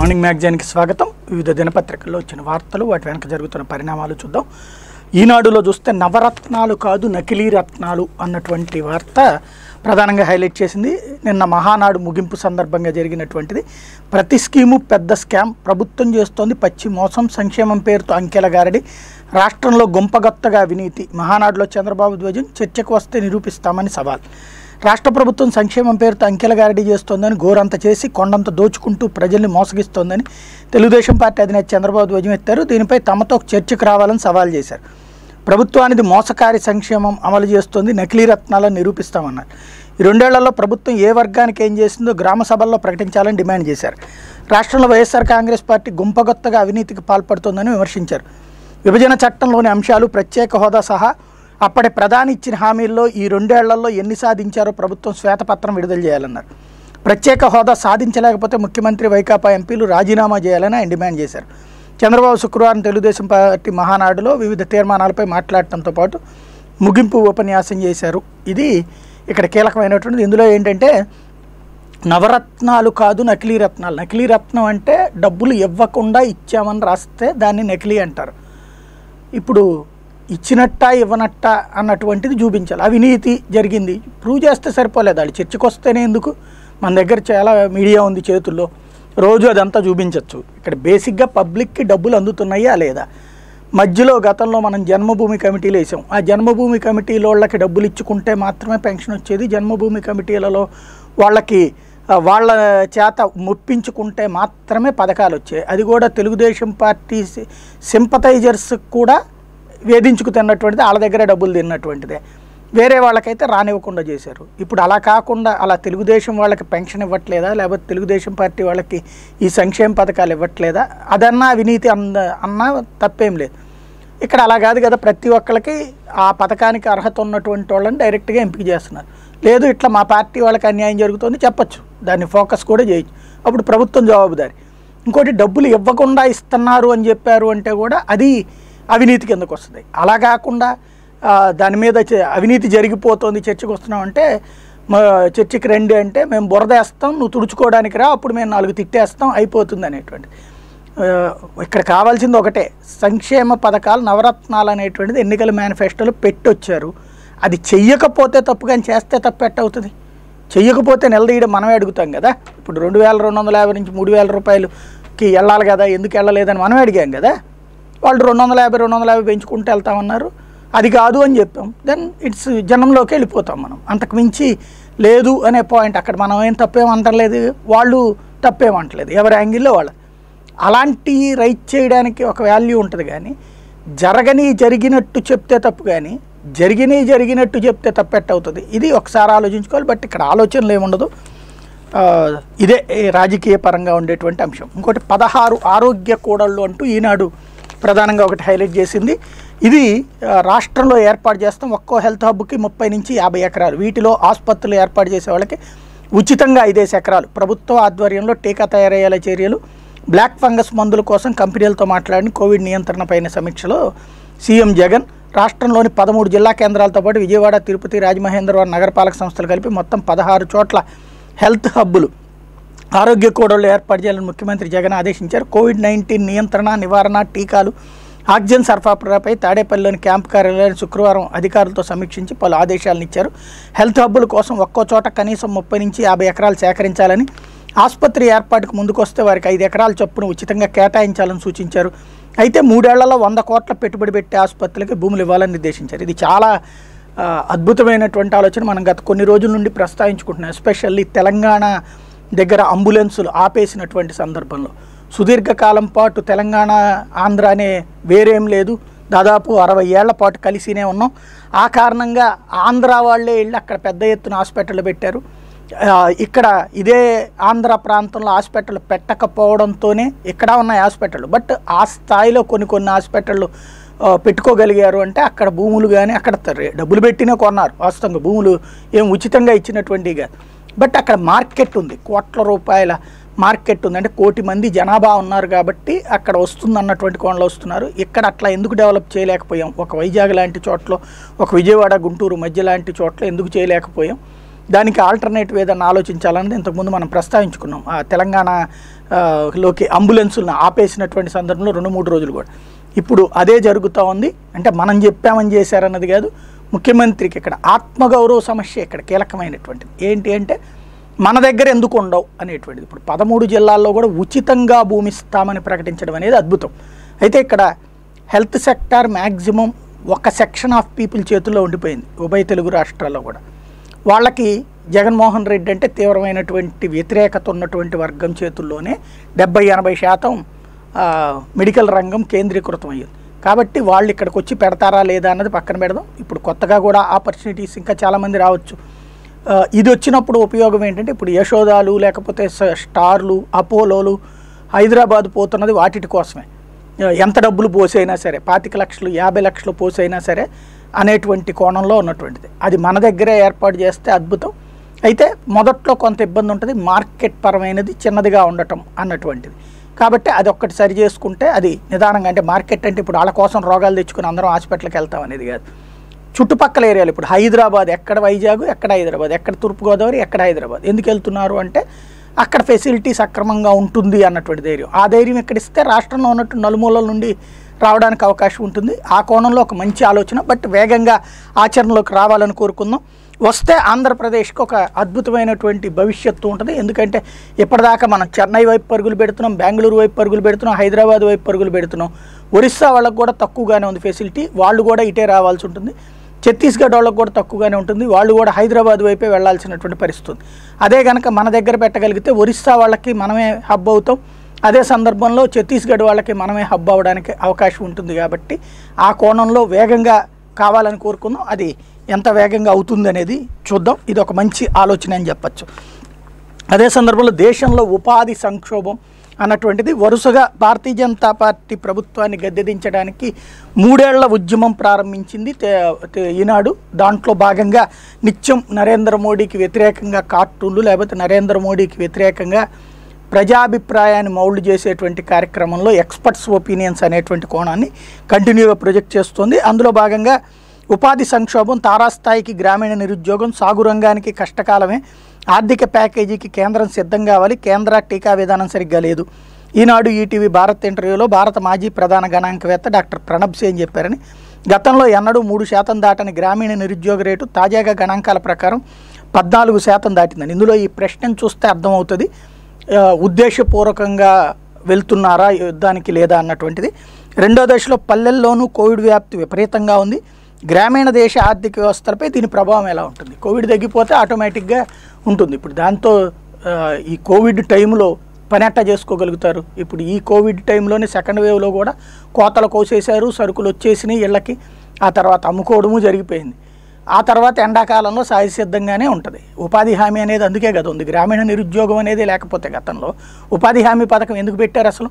morning మ్యాగజైన్కి స్వాగతం వివిధ దినపత్రికల్లో వచ్చిన వార్తలు వాటి వెనక జరుగుతున్న పరిణామాలు చూద్దాం ఈనాడులో చూస్తే నవరత్నాలు కాదు నకిలీ రత్నాలు అన్నటువంటి వార్త ప్రధానంగా హైలైట్ చేసింది నిన్న మహానాడు ముగింపు సందర్భంగా జరిగినటువంటిది ప్రతి స్కీము పెద్ద స్కామ్ ప్రభుత్వం చేస్తోంది పచ్చి మోసం సంక్షేమం పేరుతో అంకెల గారడి రాష్ట్రంలో గుంపగొత్తగా అవినీతి మహానాడులో చంద్రబాబు ధ్వజం చర్చకు వస్తే నిరూపిస్తామని సవాల్ రాష్ట్ర ప్రభుత్వం సంక్షేమం పేరుతో అంకెల గారడీ చేస్తోందని ఘోరంత చేసి కొండంత దోచుకుంటూ ప్రజల్ని మోసగిస్తోందని తెలుగుదేశం పార్టీ అధినేత చంద్రబాబు ధ్వజమెత్తారు దీనిపై తమతో చర్చకు రావాలని సవాల్ చేశారు ప్రభుత్వానికి మోసకారి సంక్షేమం అమలు చేస్తోంది నకిలీ రత్నాలను నిరూపిస్తామన్నారు ఈ రెండేళ్లలో ప్రభుత్వం ఏ వర్గానికి ఏం చేసిందో గ్రామ సభల్లో ప్రకటించాలని డిమాండ్ చేశారు రాష్ట్రంలో వైఎస్ఆర్ కాంగ్రెస్ పార్టీ గుంపగొత్తగా అవినీతికి పాల్పడుతోందని విమర్శించారు విభజన చట్టంలోని అంశాలు ప్రత్యేక హోదా సహా అప్పటి ప్రధాని ఇచ్చిన హామీల్లో ఈ రెండేళ్లలో ఎన్ని సాధించారో ప్రభుత్వం శ్వేతపత్రం విడుదల చేయాలన్నారు ప్రత్యేక హోదా సాధించలేకపోతే ముఖ్యమంత్రి వైకాపా ఎంపీలు రాజీనామా చేయాలని ఆయన డిమాండ్ చేశారు చంద్రబాబు శుక్రవారం తెలుగుదేశం పార్టీ మహానాడులో వివిధ తీర్మానాలపై మాట్లాడటంతో పాటు ముగింపు ఉపన్యాసం చేశారు ఇది ఇక్కడ కీలకమైనటువంటిది ఇందులో ఏంటంటే నవరత్నాలు కాదు నకిలీ రత్నాలు నకిలీ రత్నం అంటే డబ్బులు ఇవ్వకుండా ఇచ్చామని రాస్తే దాన్ని నకిలీ అంటారు ఇప్పుడు ఇచ్చినట్ట ఇవ్వనట్ట అన్నటువంటిది చూపించాలి అవినీతి జరిగింది ప్రూవ్ చేస్తే సరిపోలేదు వాళ్ళు చర్చకు వస్తేనే ఎందుకు మన దగ్గర చాలా మీడియా ఉంది చేతుల్లో రోజు అదంతా చూపించవచ్చు ఇక్కడ బేసిక్గా పబ్లిక్కి డబ్బులు అందుతున్నాయా లేదా మధ్యలో గతంలో మనం జన్మభూమి కమిటీలు వేసాం ఆ జన్మభూమి కమిటీలో వాళ్ళకి డబ్బులు ఇచ్చుకుంటే మాత్రమే పెన్షన్ వచ్చేది జన్మభూమి కమిటీలలో వాళ్ళకి ఆ, వాళ్ళ చేత మొప్పించుకుంటే మాత్రమే పథకాలు వచ్చాయి అది కూడా తెలుగుదేశం పార్టీ సింపతైజర్స్ కూడా వేధించుకు తిన్నటువంటిది వాళ్ళ దగ్గర డబ్బులు తిన్నటువంటిదే వేరే వాళ్ళకైతే రానివ్వకుండా చేశారు ఇప్పుడు అలా కాకుండా అలా తెలుగుదేశం వాళ్ళకి పెన్షన్ ఇవ్వట్లేదా లేకపోతే తెలుగుదేశం పార్టీ వాళ్ళకి ఈ సంక్షేమ పథకాలు ఇవ్వట్లేదా అదన్నా అవినీతి అంద అన్నా తప్పేం లేదు ఇక్కడ అలా కాదు కదా ప్రతి ఒక్కరికి ఆ పథకానికి అర్హత ఉన్నటువంటి వాళ్ళని డైరెక్ట్గా ఎంపిక చేస్తున్నారు లేదు ఇట్లా మా పార్టీ వాళ్ళకి అన్యాయం జరుగుతుంది చెప్పొచ్చు దాన్ని ఫోకస్ కూడా చేయొచ్చు అప్పుడు ప్రభుత్వం జవాబుదారి ఇంకోటి డబ్బులు ఇవ్వకుండా ఇస్తున్నారు అని చెప్పారు అంటే కూడా అది అవినీతి కిందకు వస్తుంది అలా కాకుండా ఆ, దాని మీద చ- అవినీతి జరిగిపోతుంది చర్చకు వస్తున్నాం అంటే మా చర్చికి రండి అంటే మేము బురదేస్తాం నువ్వు తుడుచుకోవడానికి రా అప్పుడు మేము నాలుగు తిట్టేస్తాం అయిపోతుంది అనేటువంటి ఆ, ఇక్కడ కావాల్సింది ఒకటే సంక్షేమ పథకాలు నవరత్నాలు అనేటువంటిది ఎన్నికల మేనిఫెస్టోలో పెట్టొచ్చారు అది చెయ్యకపోతే తప్పు కానీ చేస్తే తప్పు ఎట్టవుతుంది చెయ్యకపోతే నిలదీయడం మనమే అడుగుతాం కదా ఇప్పుడు రెండు వేల రెండు వందల యాభై నుంచి మూడు వేల రూపాయలకి వెళ్ళాలి కదా ఎందుకు వెళ్ళలేదని మనమే అడిగాం కదా వాళ్ళు రెండు వందల యాభై రెండు వందల యాభై పెంచుకుంటూ వెళ్తామన్నారు అది కాదు అని చెప్పాం దెన్ ఇట్స్ జనంలోకి వెళ్ళిపోతాం మనం అంతకు మించి లేదు అనే పాయింట్ అక్కడ మనం ఏం తప్పేమంటలేదు వాళ్ళు తప్పేమంటలేదు ఎవరి యాంగిల్లో వాళ్ళ అలాంటి రైట్ చేయడానికి ఒక వాల్యూ ఉంటుంది కానీ జరగని జరిగినట్టు చెప్తే తప్పు కానీ జరిగినవి జరిగినట్టు చెప్తే తప్పెట్ట అవుతుంది ఇది ఒకసారి ఆలోచించుకోవాలి బట్ ఇక్కడ ఆలోచనలు ఏముండదు ఆ, ఇదే ఈ రాజకీయ పరంగా ఉండేటువంటి అంశం ఇంకోటి పదహారు ఆరోగ్య కూడళ్ళు అంటూ ఈనాడు ప్రధానంగా ఒకటి హైలైట్ చేసింది ఇది ఆ, రాష్ట్రంలో ఏర్పాటు చేస్తాం ఒక్కో హెల్త్ హబ్కి ముప్పై నుంచి యాభై ఎకరాలు వీటిలో ఆసుపత్రులు ఏర్పాటు చేసే వాళ్ళకి ఉచితంగా ఐదేసి ఎకరాలు ప్రభుత్వ ఆధ్వర్యంలో టీకా తయారయ్యేలా చర్యలు బ్లాక్ ఫంగస్ మందుల కోసం కంపెనీలతో మాట్లాడిన కోవిడ్ నియంత్రణపైన సమీక్షలో సీఎం జగన్ రాష్ట్రంలోని పదమూడు జిల్లా కేంద్రాలతో పాటు విజయవాడ తిరుపతి రాజమహేంద్రవరం నగరపాలక సంస్థలు కలిపి మొత్తం పదహారు చోట్ల హెల్త్ హబ్బులు ఆరోగ్య కోడళ్లు ఏర్పాటు చేయాలని ముఖ్యమంత్రి జగన్ ఆదేశించారు కోవిడ్ నైన్టీన్ నియంత్రణ నివారణ టీకాలు ఆక్సిజన్ సరఫరాపై తాడేపల్లిలోని క్యాంపు కార్యాలయాన్ని శుక్రవారం అధికారులతో సమీక్షించి పలు ఆదేశాలను ఇచ్చారు హెల్త్ హబ్బుల కోసం ఒక్కో చోట కనీసం ముప్పై నుంచి యాభై ఎకరాలు సేకరించాలని ఆసుపత్రి ఏర్పాటుకు ముందుకొస్తే వారికి ఐదు ఎకరాల చొప్పున ఉచితంగా కేటాయించాలని సూచించారు అయితే మూడేళ్లలో వంద కోట్ల పెట్టుబడి పెట్టే ఆసుపత్రులకి భూములు ఇవ్వాలని నిర్దేశించారు ఇది చాలా ఆ, అద్భుతమైనటువంటి ఆలోచన మనం గత కొన్ని రోజుల నుండి ప్రస్తావించుకుంటున్నాం ఎస్పెషల్లీ తెలంగాణ దగ్గర అంబులెన్సులు ఆపేసినటువంటి సందర్భంలో సుదీర్ఘకాలం పాటు తెలంగాణ ఆంధ్ర అనే వేరేం లేదు దాదాపు అరవై ఏళ్ల పాటు కలిసినే ఉన్నాం ఆ కారణంగా ఆంధ్ర వాళ్ళే వెళ్ళి అక్కడ పెద్ద ఎత్తున హాస్పిటల్ పెట్టారు ఆ, ఇక్కడ ఇదే ఆంధ్ర ప్రాంతంలో హాస్పిటల్ పెట్టకపోవడంతోనే ఇక్కడ ఉన్నాయి హాస్పిటల్ బట్ ఆ స్థాయిలో కొన్ని కొన్ని హాస్పిటళ్ళు ఆ, పెట్టుకోగలిగారు అంటే అక్కడ భూములు కానీ అక్కడ త- డబ్బులు పెట్టినే కొన్నారు వాస్తవంగా భూములు ఏం ఉచితంగా ఇచ్చినటువంటివి కాదు బట్ అక్కడ మార్కెట్ ఉంది కోట్ల రూపాయల మార్కెట్ ఉంది అంటే కోటి మంది జనాభా ఉన్నారు కాబట్టి అక్కడ వస్తుంది అన్నటువంటి కోణంలో వస్తున్నారు ఇక్కడ అట్లా ఎందుకు డెవలప్ చేయలేకపోయాం ఒక వైజాగ్ లాంటి చోట్ల ఒక విజయవాడ గుంటూరు మధ్య లాంటి చోట్ల ఎందుకు చేయలేకపోయాం దానికి ఆల్టర్నేటివ్ ఏదైనా ఆలోచించాలన్నది ఇంతకుముందు మనం ప్రస్తావించుకున్నాం ఆ తెలంగాణ ఆ, లోకి అంబులెన్సులను ఆపేసినటువంటి సందర్భంలో రెండు మూడు రోజులు కూడా ఇప్పుడు అదే జరుగుతూ ఉంది అంటే మనం చెప్పామని చేశారన్నది కాదు ముఖ్యమంత్రికి ఇక్కడ ఆత్మగౌరవ సమస్య ఇక్కడ కీలకమైనటువంటిది ఏంటి అంటే మన దగ్గర ఎందుకు ఉండవు అనేటువంటిది ఇప్పుడు పదమూడు జిల్లాల్లో కూడా ఉచితంగా భూమి ఇస్తామని ప్రకటించడం అనేది అద్భుతం అయితే ఇక్కడ హెల్త్ సెక్టార్ మ్యాక్సిమం ఒక సెక్షన్ ఆఫ్ పీపుల్ చేతుల్లో ఉండిపోయింది ఉభయ తెలుగు రాష్ట్రాల్లో కూడా వాళ్ళకి జగన్మోహన్ రెడ్డి అంటే తీవ్రమైనటువంటి వ్యతిరేకత ఉన్నటువంటి వర్గం చేతుల్లోనే డెబ్బై ఎనభై శాతం ఆ, మెడికల్ రంగం కేంద్రీకృతం అయ్యింది కాబట్టి వాళ్ళు ఇక్కడికి వచ్చి పెడతారా లేదా అన్నది పక్కన పెడదాం ఇప్పుడు కొత్తగా కూడా ఆపర్చునిటీస్ ఇంకా చాలామంది రావచ్చు ఆ, ఇది వచ్చినప్పుడు ఉపయోగం ఏంటంటే ఇప్పుడు యశోదాలు లేకపోతే స- స్టార్లు అపోలోలు హైదరాబాద్ పోతున్నది వాటిటి కోసమే ఆ, ఎంత డబ్బులు పోసైనా సరే పాతిక లక్షలు యాభై లక్షలు పోసైనా సరే అనేటువంటి కోణంలో ఉన్నటువంటిది అది మన దగ్గరే ఏర్పాటు చేస్తే అద్భుతం అయితే మొదట్లో కొంత ఇబ్బంది ఉంటుంది మార్కెట్ పరమైనది చిన్నదిగా ఉండటం అన్నటువంటిది కాబట్టి అది ఒక్కటి సరి చేసుకుంటే అది నిదానంగా అంటే మార్కెట్ అంటే ఇప్పుడు వాళ్ళ కోసం రోగాలు తెచ్చుకుని అందరం హాస్పిటల్కి వెళ్తాం అనేది కాదు చుట్టుపక్కల ఏరియాలు ఇప్పుడు హైదరాబాద్ ఎక్కడ వైజాగ్ ఎక్కడ హైదరాబాద్ ఎక్కడ తూర్పుగోదావరి ఎక్కడ హైదరాబాద్ ఎందుకు వెళ్తున్నారు అంటే అక్కడ ఫెసిలిటీ సక్రమంగా ఉంటుంది అన్నటువంటి ధైర్యం ఆ ధైర్యం ఇక్కడ ఇస్తే రాష్ట్రంలో ఉన్నట్టు నలుమూలల నుండి రావడానికి అవకాశం ఉంటుంది ఆ కోణంలో ఒక మంచి ఆలోచన బట్ వేగంగా ఆచరణలోకి రావాలని కోరుకుందాం వస్తే ఆంధ్రప్రదేశ్కి ఒక అద్భుతమైనటువంటి భవిష్యత్తు ఉంటుంది ఎందుకంటే ఇప్పటిదాకా మనం చెన్నై వైపు పరుగులు పెడుతున్నాం బెంగళూరు వైపు పరుగులు పెడుతున్నాం హైదరాబాద్ వైపు పరుగులు పెడుతున్నాం ఒరిస్సా వాళ్ళకు కూడా తక్కువగానే ఉంది ఫెసిలిటీ వాళ్ళు కూడా ఇటే రావాల్సి ఉంటుంది ఛత్తీస్గఢ్ వాళ్ళకు కూడా తక్కువగానే ఉంటుంది వాళ్ళు కూడా హైదరాబాద్ వైపే వెళ్ళాల్సినటువంటి పరిస్థితి ఉంది అదే కనుక మన దగ్గర పెట్టగలిగితే ఒరిస్సా వాళ్ళకి మనమే హబ్ అవుతాం అదే సందర్భంలో ఛత్తీస్గఢ్ వాళ్ళకి మనమే హబ్ అవ్వడానికి అవకాశం ఉంటుంది కాబట్టి ఆ కోణంలో వేగంగా కావాలని కోరుకుందాం అది ఎంత వేగంగా అవుతుంది అనేది చూద్దాం ఇది ఒక మంచి ఆలోచన అని చెప్పచ్చు అదే సందర్భంలో దేశంలో ఉపాధి సంక్షోభం అన్నటువంటిది వరుసగా భారతీయ జనతా పార్టీ ప్రభుత్వాన్ని గద్దెదించడానికి మూడేళ్ల ఉద్యమం ప్రారంభించింది తే- తే- ఈనాడు దాంట్లో భాగంగా నిత్యం నరేంద్ర మోడీకి వ్యతిరేకంగా కార్టూన్లు లేకపోతే నరేంద్ర మోడీకి వ్యతిరేకంగా ప్రజాభిప్రాయాన్ని మౌల్డ్ చేసేటువంటి కార్యక్రమంలో ఎక్స్పర్ట్స్ ఒపీనియన్స్ అనేటువంటి కోణాన్ని కంటిన్యూగా ప్రొజెక్ట్ చేస్తుంది అందులో భాగంగా ఉపాధి సంక్షోభం తారాస్థాయికి గ్రామీణ నిరుద్యోగం సాగు రంగానికి కష్టకాలమే ఆర్థిక ప్యాకేజీకి కేంద్రం సిద్ధం కావాలి కేంద్ర టీకా విధానం సరిగ్గా లేదు ఈనాడు ఈటీవీ భారత్ ఇంటర్వ్యూలో భారత మాజీ ప్రధాన గణాంకవేత్త డాక్టర్ ప్రణబ్ సేన్ చెప్పారని గతంలో ఎన్నడూ మూడు శాతం దాటని గ్రామీణ నిరుద్యోగ రేటు తాజాగా గణాంకాల ప్రకారం పద్నాలుగు శాతం దాటిందని ఇందులో ఈ ప్రశ్నను చూస్తే అర్థమవుతుంది ఆ, ఉద్దేశపూర్వకంగా వెళ్తున్నారా యుద్ధానికి లేదా అన్నటువంటిది రెండో దశలో పల్లెల్లోనూ కోవిడ్ వ్యాప్తి విపరీతంగా ఉంది గ్రామీణ దేశ ఆర్థిక వ్యవస్థలపై దీని ప్రభావం ఎలా ఉంటుంది కోవిడ్ తగ్గిపోతే ఆటోమేటిక్గా ఉంటుంది ఇప్పుడు దాంతో ఆ, ఈ కోవిడ్ టైంలో పని ఎట్టా చేసుకోగలుగుతారు ఇప్పుడు ఈ కోవిడ్ టైంలోనే సెకండ్ వేవ్లో కూడా కోతలు కోసేశారు సరుకులు వచ్చేసినాయి ఇళ్ళకి ఆ తర్వాత అమ్ముకోవడము జరిగిపోయింది ఆ తర్వాత ఎండాకాలంలో సహజసిద్ధంగానే ఉంటుంది ఉపాధి హామీ అనేది అందుకే కదా ఉంది గ్రామీణ నిరుద్యోగం అనేది లేకపోతే గతంలో ఉపాధి హామీ పథకం ఎందుకు పెట్టారు అసలు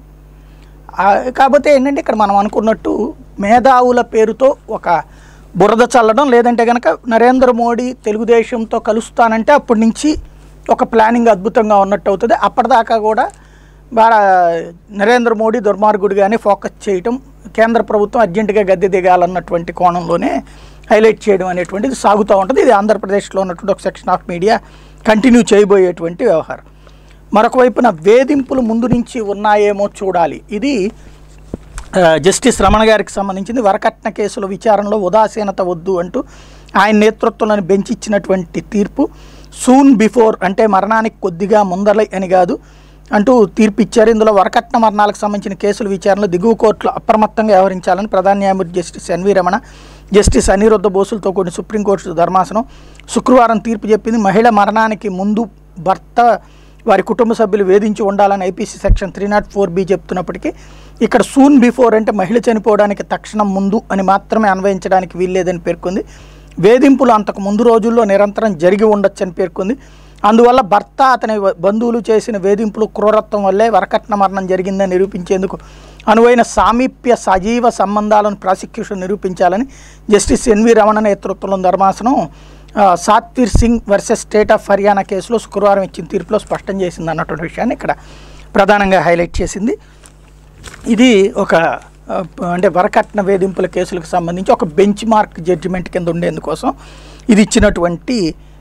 ఆ, కాకపోతే ఏంటంటే ఇక్కడ మనం అనుకున్నట్టు మేధావుల పేరుతో ఒక బురద చల్లడం లేదంటే కనుక నరేంద్ర మోడీ తెలుగుదేశంతో కలుస్తానంటే అప్పటి నుంచి ఒక ప్లానింగ్ అద్భుతంగా ఉన్నట్టు అవుతుంది అప్పటిదాకా కూడా బాగా నరేంద్ర మోడీ దుర్మార్గుడిగానే ఫోకస్ చేయటం కేంద్ర ప్రభుత్వం అర్జెంటుగా గద్దె దిగాలన్నటువంటి కోణంలోనే హైలైట్ చేయడం అనేటువంటిది సాగుతూ ఉంటుంది ఇది ఆంధ్రప్రదేశ్లో ఉన్నటువంటి ఒక సెక్షన్ ఆఫ్ మీడియా కంటిన్యూ చేయబోయేటువంటి వ్యవహారం మరొక వైపున వేధింపులు ముందు నుంచి ఉన్నాయేమో చూడాలి ఇది ఆ, జస్టిస్ రమణ గారికి సంబంధించింది వరకట్న కేసుల విచారణలో ఉదాసీనత వద్దు అంటూ ఆయన నేతృత్వంలోని బెంచ్ ఇచ్చినటువంటి తీర్పు సూన్ బిఫోర్ అంటే మరణానికి కొద్దిగా ముందలై అని కాదు అంటూ తీర్పు ఇచ్చారు ఇందులో వరకట్న మరణాలకు సంబంధించిన కేసుల విచారణలో దిగువ కోర్టులో అప్రమత్తంగా వ్యవహరించాలని ప్రధాన న్యాయమూర్తి justice N V Ramana justice Aniruddha బోసులతో కూడిన సుప్రీంకోర్టు ధర్మాసనం శుక్రవారం తీర్పు చెప్పింది మహిళ మరణానికి ముందు భర్త వారి కుటుంబ సభ్యులు వేధించి ఉండాలని IPC section three naught four B చెప్తున్నప్పటికీ ఇక్కడ సూన్ బిఫోర్ అంటే మహిళ చనిపోవడానికి తక్షణం ముందు అని మాత్రమే అన్వయించడానికి వీల్లేదని పేర్కొంది వేధింపులు అంతకు ముందు రోజుల్లో నిరంతరం జరిగి ఉండొచ్చని పేర్కొంది అందువల్ల భర్త అతని వ- బంధువులు చేసిన వేధింపులు క్రూరత్వం వల్లే వరకట్న మరణం జరిగిందని నిరూపించేందుకు అనువైన సామీప్య సజీవ సంబంధాలను ప్రాసిక్యూషన్ నిరూపించాలని జస్టిస్ ఎన్వి రమణ నేతృత్వంలో ధర్మాసనం ఆ, Satvir Singh versus state of Haryana కేసులో శుక్రవారం ఇచ్చిన తీర్పులో స్పష్టం చేసింది అన్నటువంటి విషయాన్ని ఇక్కడ ప్రధానంగా హైలైట్ చేసింది ఇది ఒక ఆ, అంటే వరకట్న వేధింపుల కేసులకు సంబంధించి ఒక బెంచ్ మార్క్ జడ్జిమెంట్ కింద ఉండేందుకోసం ఇది ఇచ్చినటువంటి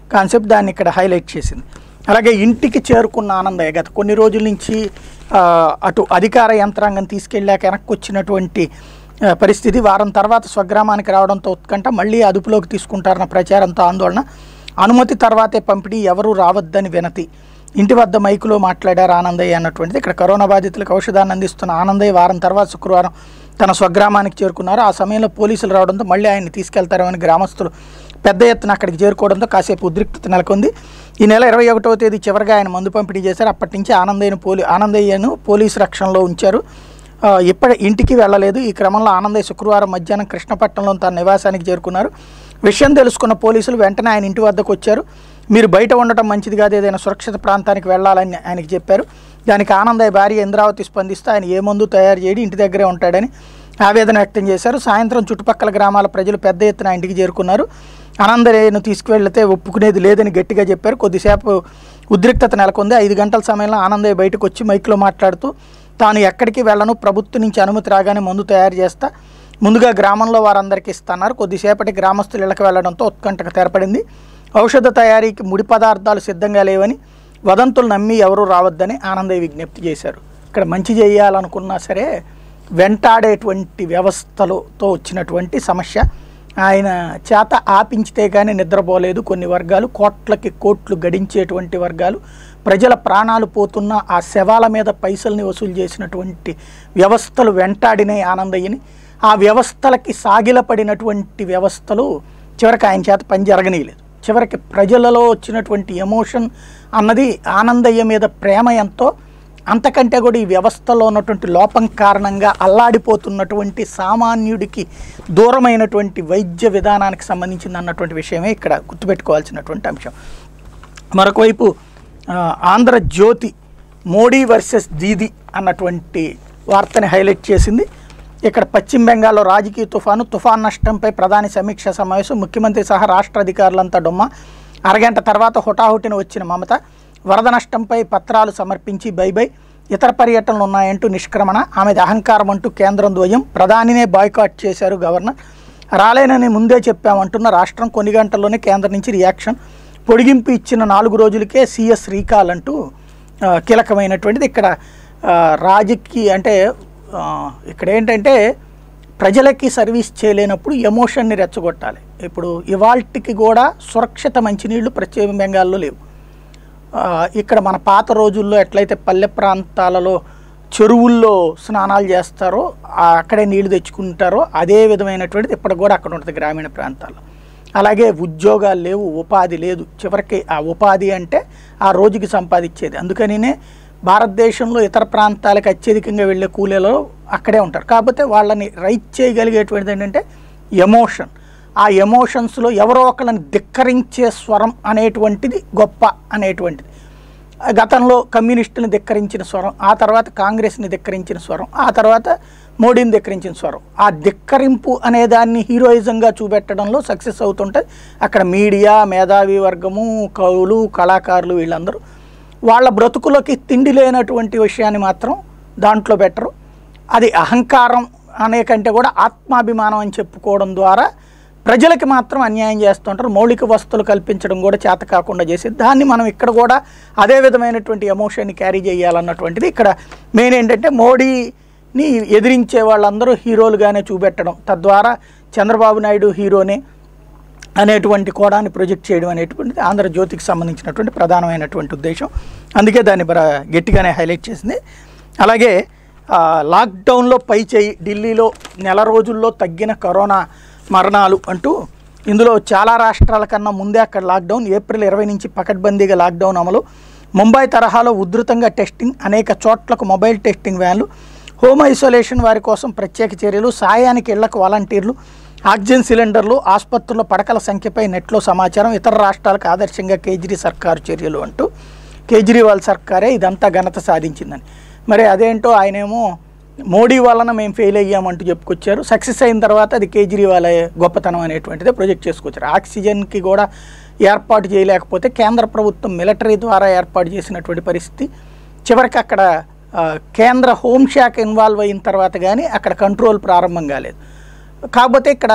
కాన్సెప్ట్ దాన్ని ఇక్కడ హైలైట్ చేసింది అలాగే ఇంటికి చేరుకున్న ఆనందయ్య గత కొన్ని రోజుల నుంచి ఆ, అటు అధికార యంత్రాంగం తీసుకెళ్ళాక వెనక్కి వచ్చినటువంటి ఆ, పరిస్థితి వారం తర్వాత స్వగ్రామానికి రావడంతో ఉత్కంఠ మళ్ళీ అదుపులోకి తీసుకుంటారన్న ప్రచారంతో ఆందోళన అనుమతి తర్వాతే పంపిణీ ఎవరూ రావద్దని వినతి ఇంటి వద్ద మైకులో మాట్లాడారు ఆనందయ్య అన్నటువంటిది ఇక్కడ కరోనా బాధితులకు ఔషధాన్ని అందిస్తున్న ఆనందయ్య వారం తర్వాత శుక్రవారం తన స్వగ్రామానికి చేరుకున్నారు ఆ సమయంలో పోలీసులు రావడంతో మళ్ళీ ఆయన్ని తీసుకెళ్తారని గ్రామస్తులు పెద్ద ఎత్తున అక్కడికి చేరుకోవడంతో కాసేపు ఉద్రిక్తత నెలకొంది ఈ నెల ఇరవై ఒకటవ తేదీ చివరిగా ఆయన మందు పంపిణీ చేశారు అప్పటి నుంచి ఆనందయ్యను పోలీ ఆనందయ్యను పోలీసు రక్షణలో ఉంచారు ఆ, ఇప్పటి ఇంటికి వెళ్ళలేదు ఈ క్రమంలో ఆనందయ్య శుక్రవారం మధ్యాహ్నం కృష్ణపట్నంలో తన నివాసానికి చేరుకున్నారు విషయం తెలుసుకున్న పోలీసులు వెంటనే ఆయన ఇంటి వద్దకు వచ్చారు మీరు బయట ఉండటం మంచిది కాదు ఏదైనా సురక్షిత ప్రాంతానికి వెళ్ళాలని ఆయనకి చెప్పారు దానికి ఆనందయ్య భార్య ఇంద్రావతి స్పందిస్తే ఆయన ఏ మందు తయారు చేయడి ఇంటి దగ్గరే ఉంటాడని ఆవేదన వ్యక్తం చేశారు సాయంత్రం చుట్టుపక్కల గ్రామాల ప్రజలు పెద్ద ఎత్తున ఆ ఇంటికి చేరుకున్నారు ఆనందయ్యను తీసుకువెళ్తే ఒప్పుకునేది లేదని గట్టిగా చెప్పారు కొద్దిసేపు ఉద్రిక్తత నెలకొంది ఐదు గంటల సమయంలో ఆనందయ్య బయటకు వచ్చి మైక్లో మాట్లాడుతూ తాను ఎక్కడికి వెళ్ళను ప్రభుత్వం నుంచి అనుమతి రాగానే మందు తయారు చేస్తా ముందుగా గ్రామంలో వారందరికీ ఇస్తున్నారు కొద్దిసేపటి గ్రామస్తులు ఇళ్ళకి వెళ్లడంతో ఉత్కంఠకు తెరపడింది ఔషధ తయారీకి ముడి పదార్థాలు సిద్ధంగా లేవని వదంతులు నమ్మి ఎవరూ రావద్దని ఆనందయ్య విజ్ఞప్తి చేశారు ఇక్కడ మంచి చేయాలనుకున్నా సరే వెంటాడేటువంటి వ్యవస్థలతో వచ్చినటువంటి సమస్య ఆయన చేత ఆపించితే కానీ నిద్రపోలేదు కొన్ని వర్గాలు కోట్లకి కోట్లు గడించేటువంటి వర్గాలు ప్రజల ప్రాణాలు పోతున్న ఆ శవాల మీద పైసల్ని వసూలు చేసినటువంటి వ్యవస్థలు వెంటాడినాయి ఆనందయ్యని ఆ వ్యవస్థలకి సాగిలపడినటువంటి వ్యవస్థలు చివరికి ఆయన చేత పని జరగనీయలేదు చివరికి ప్రజలలో వచ్చినటువంటి ఎమోషన్ అన్నది ఆనందయ్య మీద ప్రేమ ఎంతో అంతకంటే కూడా ఈ వ్యవస్థలో ఉన్నటువంటి లోపం కారణంగా అల్లాడిపోతున్నటువంటి సామాన్యుడికి దూరమైనటువంటి వైద్య విధానానికి సంబంధించింది అన్నటువంటి విషయమే ఇక్కడ గుర్తుపెట్టుకోవాల్సినటువంటి అంశం మరొక వైపు ఆ, ఆంధ్రజ్యోతి మోడీ వర్సెస్ దీది అన్నటువంటి వార్తని హైలైట్ చేసింది ఇక్కడ పశ్చిమ బెంగాల్లో రాజకీయ తుఫాను తుఫాన్ నష్టంపై ప్రధాని సమీక్ష సమావేశం ముఖ్యమంత్రి సహా రాష్ట్ర అధికారులంతా డొమ్మ అరగంట తర్వాత హుటాహుటిన వచ్చిన మమత వరద నష్టంపై పత్రాలు సమర్పించి బై బై ఇతర పర్యటనలు ఉన్నాయంటూ నిష్క్రమణ ఆమెది అహంకారం అంటూ కేంద్రం ద్వయం ప్రధానినే బాయ్కాట్ చేశారు గవర్నర్ రాలేనని ముందే చెప్పామంటున్న రాష్ట్రం కొన్ని గంటల్లోనే కేంద్రం నుంచి రియాక్షన్ పొడిగింపు ఇచ్చిన నాలుగు రోజులకే సిఎస్ రీకాల్ అంటూ ఆ, కీలకమైనటువంటిది ఇక్కడ ఆ, రాజకీయ అంటే ఆ, ఇక్కడ ఏంటంటే ప్రజలకి సర్వీస్ చేయలేనప్పుడు ఎమోషన్ని రెచ్చగొట్టాలి ఇప్పుడు ఇవాల్టికి కూడా సురక్షిత మంచినీళ్లు పశ్చిమ బెంగాల్లో లేవు ఆ, ఇక్కడ మన పాత రోజుల్లో ఎట్లయితే పల్లె ప్రాంతాలలో చెరువుల్లో స్నానాలు చేస్తారో ఆ అక్కడే నీళ్లు తెచ్చుకుంటారో అదే విధమైనటువంటిది ఇప్పటికి కూడా అక్కడ ఉంటుంది గ్రామీణ ప్రాంతాల్లో అలాగే ఉద్యోగాలు లేవు ఉపాధి లేదు చివరికి ఆ ఉపాధి అంటే ఆ రోజుకి సంపాదించేది అందుకనినే భారతదేశంలో ఇతర ప్రాంతాలకు అత్యధికంగా వెళ్ళే కూలీలో అక్కడే ఉంటారు కాకపోతే వాళ్ళని రైట్ చేయగలిగేటువంటిది ఏంటంటే ఎమోషన్ ఆ ఎమోషన్స్లో ఎవరో ఒకళ్ళని ధిక్కరించే స్వరం అనేటువంటిది గొప్ప అనేటువంటిది గతంలో కమ్యూనిస్టుని ధిక్కరించిన స్వరం ఆ తర్వాత కాంగ్రెస్ని ధిక్కరించిన స్వరం ఆ తర్వాత మోడీని ధిక్కరించిన స్వరం ఆ ధిక్కరింపు అనే దాన్ని హీరోయిజంగా చూపెట్టడంలో సక్సెస్ అవుతుంటే అక్కడ మీడియా మేధావి వర్గము కవులు కళాకారులు వీళ్ళందరూ వాళ్ళ బ్రతుకులకి తిండి లేనటువంటి విషయాన్ని మాత్రం దాంట్లో పెట్టరు అది అహంకారం అనే కంటే కూడా ఆత్మాభిమానం అని చెప్పుకోవడం ద్వారా ప్రజలకి మాత్రం అన్యాయం చేస్తుంటారు మౌలిక వస్తువులు కల్పించడం కూడా చేత కాకుండా చేసి దాన్ని మనం ఇక్కడ కూడా అదే విధమైనటువంటి ఎమోషన్ని క్యారీ చేయాలన్నటువంటిది ఇక్కడ మెయిన్ ఏంటంటే మోడీని ఎదిరించే వాళ్ళందరూ హీరోలుగానే చూపెట్టడం తద్వారా చంద్రబాబు నాయుడు హీరోనే అనేటువంటి కోణాన్ని ప్రొజెక్ట్ చేయడం అనేటువంటిది ఆంధ్రజ్యోతికి సంబంధించినటువంటి ప్రధానమైనటువంటి ఉద్దేశం అందుకే దాన్ని బర గట్టిగానే హైలైట్ చేసింది అలాగే ఆ, లాక్డౌన్లో పై చేయి ఢిల్లీలో నెల రోజుల్లో తగ్గిన కరోనా మరణాలు అంటూ ఇందులో చాలా రాష్ట్రాల కన్నా ముందే అక్కడ లాక్డౌన్ ఏప్రిల్ ఇరవై నుంచి పకడ్బందీగా లాక్డౌన్ అమలు ముంబై తరహాలో ఉధృతంగా టెస్టింగ్ అనేక చోట్లకు మొబైల్ టెస్టింగ్ వ్యాన్లు హోమ్ ఐసోలేషన్ వారి కోసం ప్రత్యేక చర్యలు సాయానికి ఇళ్లకు వాలంటీర్లు ఆక్సిజన్ సిలిండర్లు ఆసుపత్రుల పడకల సంఖ్యపై నెట్లో సమాచారం ఇతర రాష్ట్రాలకు ఆదర్శంగా కేజ్రీ సర్కారు చర్యలు అంటూ కేజ్రీవాల్ సర్కారే ఇదంతా ఘనత సాధించిందని మరి అదేంటో ఆయనేమో మోడీ వలన మేము ఫెయిల్ అయ్యామంటూ చెప్పుకొచ్చారు సక్సెస్ అయిన తర్వాత అది కేజ్రీవాల్ గొప్పతనం అనేటువంటిదే ప్రొజెక్ట్ చేసుకొచ్చారు ఆక్సిజన్కి కూడా ఏర్పాటు చేయలేకపోతే కేంద్ర ప్రభుత్వం మిలిటరీ ద్వారా ఏర్పాటు చేసినటువంటి పరిస్థితి చివరికి అక్కడ ఆ, కేంద్ర హోంశాఖ ఇన్వాల్వ్ అయిన తర్వాత కానీ అక్కడ కంట్రోల్ ప్రారంభం కాలేదు కాకపోతే ఇక్కడ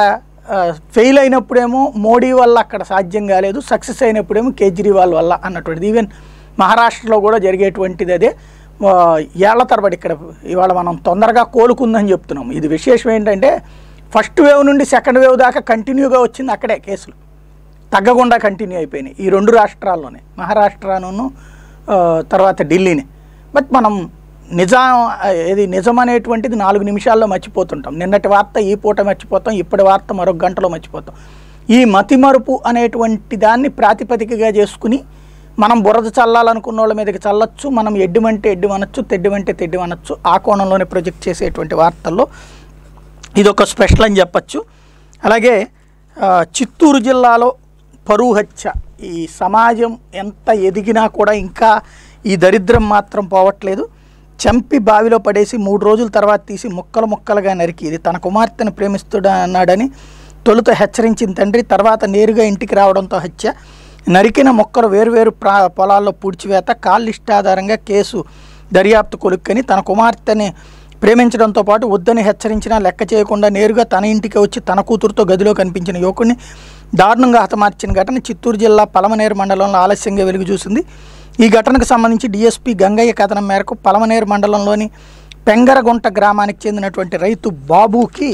ఫెయిల్ అయినప్పుడేమో మోడీ వల్ల అక్కడ సాధ్యం కాలేదు సక్సెస్ అయినప్పుడేమో కేజ్రీవాల్ వల్ల అన్నటువంటిది ఈవెన్ మహారాష్ట్రలో కూడా జరిగేటువంటిది అదే ఆ, ఏళ్ల తరబడి ఇక్కడ ఇవాళ మనం తొందరగా కోలుకుందని చెప్తున్నాం ఇది విశేషం ఏంటంటే ఫస్ట్ వేవ్ నుండి సెకండ్ వేవ్ దాకా కంటిన్యూగా వచ్చింది అక్కడే కేసులు తగ్గకుండా కంటిన్యూ అయిపోయినాయి ఈ రెండు రాష్ట్రాల్లోనే మహారాష్ట్రను ఆ, తర్వాత ఢిల్లీని బట్ మనం నిజం ఇది నిజం అనేటువంటిది నాలుగు నిమిషాల్లో మర్చిపోతుంటాం నిన్నటి వార్త ఈ పూట మర్చిపోతాం ఇప్పటి వార్త మరొక గంటలో మర్చిపోతాం ఈ మతిమరుపు అనేటువంటి దాన్ని ప్రాతిపదికగా చేసుకుని మనం బురద చల్లాలనుకున్న వాళ్ళ మీదకి చల్లొచ్చు మనం ఎడ్డిమంటే ఎడ్డిమనొచ్చు తెడ్డిమంటే తెడ్డిమనొచ్చు ఆ కోణంలోనే ప్రొజెక్ట్ చేసేటువంటి వార్తల్లో ఇది ఒక స్పెషల్ అని చెప్పచ్చు అలాగే ఆ, చిత్తూరు జిల్లాలో పరువు హత్య ఈ సమాజం ఎంత ఎదిగినా కూడా ఇంకా ఈ దరిద్రం మాత్రం పోవట్లేదు చంపి బావిలో పడేసి మూడు రోజుల తర్వాత తీసి ముక్కలు ముక్కలుగా నరికి ఇది తన కుమార్తెను ప్రేమిస్తున్నాడని తొలుత హెచ్చరించిన తండ్రి తర్వాత నేరుగా ఇంటికి రావడంతో హత్య నరికిన మొక్కలు వేరువేరు ప్రా పొలాల్లో పూడ్చివేత కాల్ లిస్ట్ ఆధారంగా కేసు దర్యాప్తు కొలుక్కని తన కుమార్తెని ప్రేమించడంతో పాటు వద్దని హెచ్చరించినా లెక్క చేయకుండా నేరుగా తన ఇంటికి వచ్చి తన కూతురుతో గదిలో కనిపించిన యువకుడిని దారుణంగా హతమార్చిన ఘటన చిత్తూరు జిల్లా పలమనేరు మండలంలో ఆలస్యంగా వెలుగు చూసింది ఈ ఘటనకు సంబంధించి డీఎస్పీ గంగయ్య కథనం మేరకు పలమనేరు మండలంలోని పెంగరగుంట గ్రామానికి చెందినటువంటి రైతు బాబుకి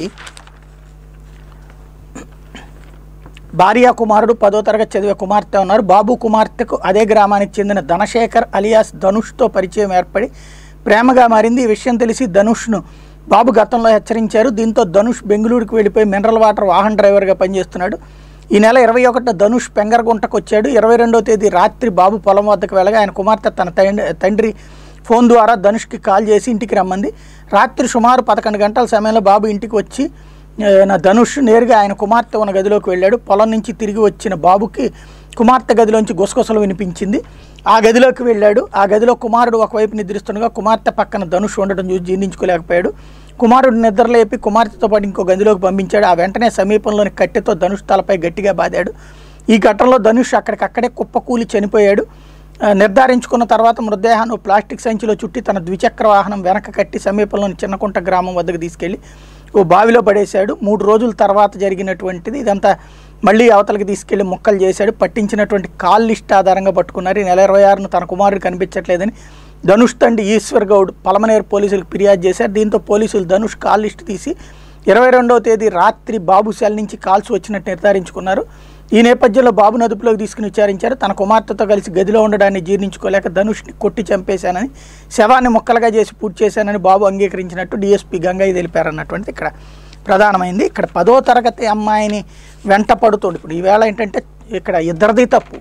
భార్య కుమారుడు పదో తరగతి చదివే కుమార్తె ఉన్నారు బాబు కుమార్తెకు అదే గ్రామానికి చెందిన ధనశేఖర్ అలియాస్ ధనుష్తో పరిచయం ఏర్పడి ప్రేమగా మారింది ఈ విషయం తెలిసి ధనుష్ను బాబు గతంలో హెచ్చరించారు దీంతో ధనుష్ బెంగళూరుకు వెళ్ళిపోయి మినరల్ వాటర్ వాహన డ్రైవర్గా పనిచేస్తున్నాడు ఈ నెల ఇరవై ఒకటిన ధనుష్ పెంగరగుంటకు వచ్చాడు ఇరవై రెండో తేదీ రాత్రి బాబు పొలం వద్దకు వెళ్ళగా ఆయన కుమార్తె తన తండ్రి తండ్రి ఫోన్ ద్వారా ధనుష్కి కాల్ చేసి ఇంటికి రమ్మంది రాత్రి సుమారు పదకొండు గంటల సమయంలో బాబు ఇంటికి వచ్చి ఆ, నా ధనుష్ నేరుగా ఆయన కుమార్తె ఉన్న గదిలోకి వెళ్ళాడు పొలం నుంచి తిరిగి వచ్చిన బాబుకి కుమార్తె గదిలోంచి గుసగుసలు వినిపించింది ఆ గదిలోకి వెళ్ళాడు ఆ గదిలో కుమారుడు ఒకవైపు నిద్రిస్తుండగా కుమార్తె పక్కన ధనుష్ ఉండడం చూసి జీర్ణించుకోలేకపోయాడు కుమారుడు నిద్రలేపి కుమార్తెతో పాటు ఇంకో గదిలోకి పంపించాడు ఆ వెంటనే సమీపంలోని కట్టెతో ధనుష్ తలపై గట్టిగా బాదాడు ఈ ఘటనలో ధనుష్ అక్కడికక్కడే కుప్పకూలి చనిపోయాడు ఆ, నిర్ధారించుకున్న తర్వాత మృతదేహాన్ని ఓ ప్లాస్టిక్ సంచిలో చుట్టి తన ద్విచక్ర వాహనం వెనక కట్టి సమీపంలోని చిన్నకుంట గ్రామం వద్దకు తీసుకెళ్లి ఓ బావిలో పడేశాడు మూడు రోజుల తర్వాత జరిగినటువంటిది ఇదంతా మళ్ళీ అవతలకి తీసుకెళ్లి ముక్కలు చేశాడు పట్టించినటువంటి కాల్ లిస్ట్ ఆధారంగా పట్టుకున్నారు ఈ నెల ఇరవై ఆరున తన కుమారుడు కనిపించట్లేదని ధనుష్ తండ్రి ఈశ్వర్ గౌడ్ పలమనేరు పోలీసులకు ఫిర్యాదు చేశారు దీంతో పోలీసులు ధనుష్ కాల్ లిస్ట్ తీసి ఇరవై రెండవ తేదీ రాత్రి బాబు సెల్ నుంచి కాల్స్ వచ్చినట్టు నిర్ధారించుకున్నారు ఈ నేపథ్యంలో బాబును అదుపులోకి తీసుకుని విచారించారు తన కుమార్తెతో కలిసి గదిలో ఉండడాన్ని జీర్ణించుకోలేక ధనుష్ని కొట్టి చంపేశానని శవాన్ని ముక్కలుగా చేసి పూర్తి చేశానని బాబు అంగీకరించినట్టు డీఎస్పీ గంగయ్య తెలిపారన్నటువంటిది ఇక్కడ ప్రధానమైంది ఇక్కడ పదో తరగతి అమ్మాయిని వెంట పడుతుంది ఇప్పుడు ఈవేళ ఏంటంటే ఇక్కడ ఇద్దరిది తప్పు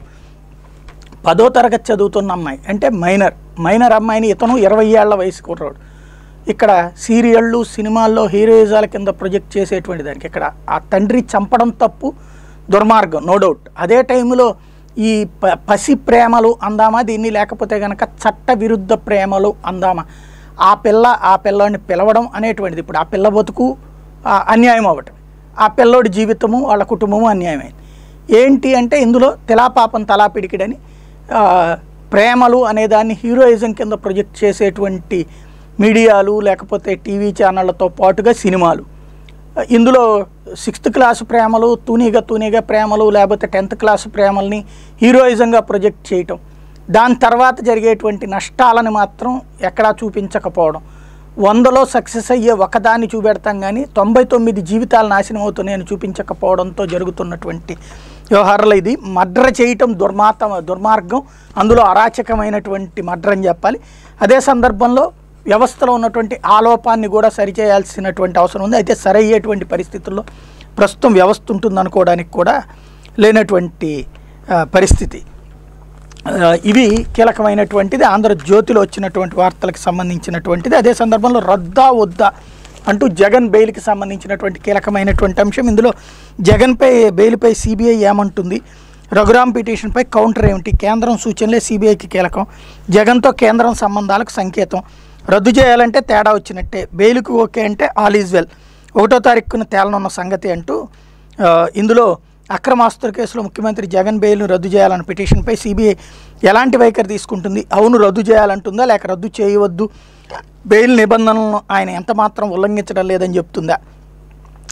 పదో తరగతి చదువుతున్న అమ్మాయి అంటే మైనర్ మైనర్ అమ్మాయిని ఇతను ఇరవై ఏళ్ల వయసు కుర్రాడు ఇక్కడ సీరియళ్ళు సినిమాల్లో హీరోయిజాల కింద ప్రొజెక్ట్ చేసేటువంటి దానికి ఇక్కడ ఆ తండ్రి చంపడం తప్పు దుర్మార్గం నో డౌట్ అదే టైంలో ఈ ప పసి ప్రేమలు అందామా దీన్ని లేకపోతే కనుక చట్ట విరుద్ధ ప్రేమలు అందామా ఆ పిల్ల ఆ పిల్లోడిని పిలవడం అనేటువంటిది ఇప్పుడు ఆ పిల్ల బతుకు ఆ, అన్యాయం అవ్వటం ఆ పిల్లోడి జీవితము వాళ్ళ కుటుంబము అన్యాయమైంది ఏంటి అంటే ఇందులో తిలాపాపం తలా పిడికిడని ఆ, ప్రేమలు అనేదాన్ని హీరోయిజం కింద ప్రొజెక్ట్ చేసేటువంటి మీడియాలు లేకపోతే టీవీ ఛానళ్ళతో పాటుగా సినిమాలు ఇందులో సిక్స్త్ క్లాస్ ప్రేమలు తూనీగా తూనీగా ప్రేమలు లేకపోతే టెన్త్ క్లాస్ ప్రేమల్ని హీరోయిజంగా ప్రొజెక్ట్ చేయటం దాని తర్వాత జరిగేటువంటి నష్టాలను మాత్రం ఎక్కడా చూపించకపోవడం వందలో సక్సెస్ అయ్యే ఒకదాన్ని చూపెడతాం కానీ తొంభై తొమ్మిది జీవితాలు నాశనం అవుతున్నాయని చూపించకపోవడంతో జరుగుతున్నటువంటి వ్యవహారాలు ఇది మడ్ర చేయటం దుర్మాత దుర్మార్గం అందులో అరాచకమైనటువంటి మడ్ర అని చెప్పాలి అదే సందర్భంలో వ్యవస్థలో ఉన్నటువంటి ఆలోపాన్ని కూడా సరిచేయాల్సినటువంటి అవసరం ఉంది అయితే సరయ్యేటువంటి పరిస్థితుల్లో ప్రస్తుతం వ్యవస్థ ఉంటుంది అనుకోవడానికి కూడా లేనటువంటి ఆ, పరిస్థితి ఆ, ఇవి కీలకమైనటువంటిది ఆంధ్రజ్యోతిలో వచ్చినటువంటి వార్తలకు సంబంధించినటువంటిది అదే సందర్భంలో రద్దా వద్దా అంటూ జగన్ బెయిల్కి సంబంధించినటువంటి కీలకమైనటువంటి అంశం ఇందులో జగన్పై బెయిల్పై సిబిఐ ఏమంటుంది రఘురామ్ పిటిషన్పై కౌంటర్ ఏమిటి కేంద్రం సూచనలే సిబిఐకి కీలకం జగన్తో కేంద్రం సంబంధాలకు సంకేతం రద్దు చేయాలంటే తేడా వచ్చినట్టే బెయిల్కి ఓకే అంటే ఆల్ ఈజ్ వెల్ ఒకటో తారీఖున తేలనున్న సంగతి అంటూ ఆ, ఇందులో అక్రమాస్తుల కేసులో ముఖ్యమంత్రి జగన్ బెయిల్ను రద్దు చేయాలన్న పిటిషన్పై సిబిఐ ఎలాంటి వైఖరి తీసుకుంటుంది అవును రద్దు చేయాలంటుందా లేక రద్దు చేయవద్దు బెయిల్ నిబంధనలను ఆయన ఎంత మాత్రం ఉల్లంఘించడం లేదని చెప్తుందా